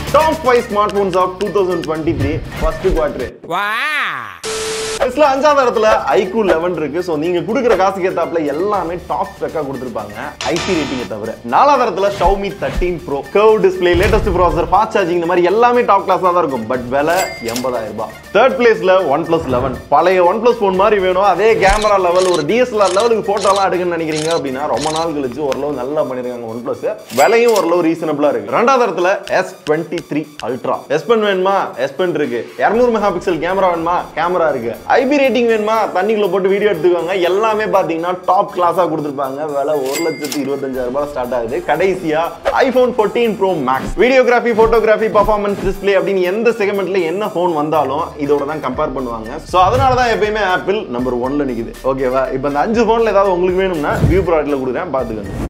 top five smart phones of two thousand twenty three first quarter லிஸ்ட்ல அஞ்சாவது இடத்துல iQOO eleven இருக்கு so நீங்க கொடுக்குற காசுக்கு ஏத்தாப்புல எல்லாமே டாப் ஸ்பெக்கா கொடுத்துருப்பாங்க ஐசி ரேட்டிங்கை தவிர நாலாவது இடத்துல Xiaomi thirteen pro curve display latest processor fast charging இந்த மாதிரி எல்லாமே டாப் கிளாஸா தான் இருக்கும் பட் விலை எண்பதாயிரம் ரூபாய் தேர்ட் பிளேஸ்ல ஒன் பிளஸ் லெவன் பழைய ஒன் பிளஸ் போன் மாதிரி வேணும் அதே கேமரா லெவல் ஒரு டிஎஸ்எல்ஆர் லெவலுக்கு போட்டோலாம் எடுக்கணும்னு நினைக்கிறீங்க அப்படின்னா ரொம்ப நாள் கழிச்சு ஓரளவு நல்லா பண்ணிருக்காங்க ஒன் பிளஸ் விலையும் ஓரளவு ரீசனபிளா இருக்கு ரெண்டாவது இடத்துல S twenty three ultra S pen வேணுமா எஸ் பென் இருக்கு இரநூறு மெகா பிக்சல் கேமரா வேணுமா கேமரா இருக்கு ஐபி ரேட்டிங் வேணுமா தண்ணிக்குள்ள போட்டு வீடியோ எடுத்துக்கோங்க எல்லாமே பாத்தீங்கன்னா டாப் கிளாஸா கொடுத்துருப்பாங்க விலை ஒரு லட்சத்தி இருபத்தஞ்சாயிரம் ரூபாய் ஸ்டார்ட் ஆகுது கடைசியா iPhone 14 pro max videography photography performance display அப்படின்னு எந்த செகமெண்ட்ல என்ன ஃபோன் வந்தாலும் இதோட தான் கம்பேர் பண்ணுவாங்க ஸோ அதனால தான் எப்பயுமே ஆப்பிள் நம்பர் ஒன்ல நிக்குது ஓகேவா இப்போ இந்த அஞ்சு ஃபோன்ல ஏதாவது உங்களுக்கு வேணும்னா வியூ ப்ராடக்ட்ல கொடுக்குறேன் பாத்துக்கோங்க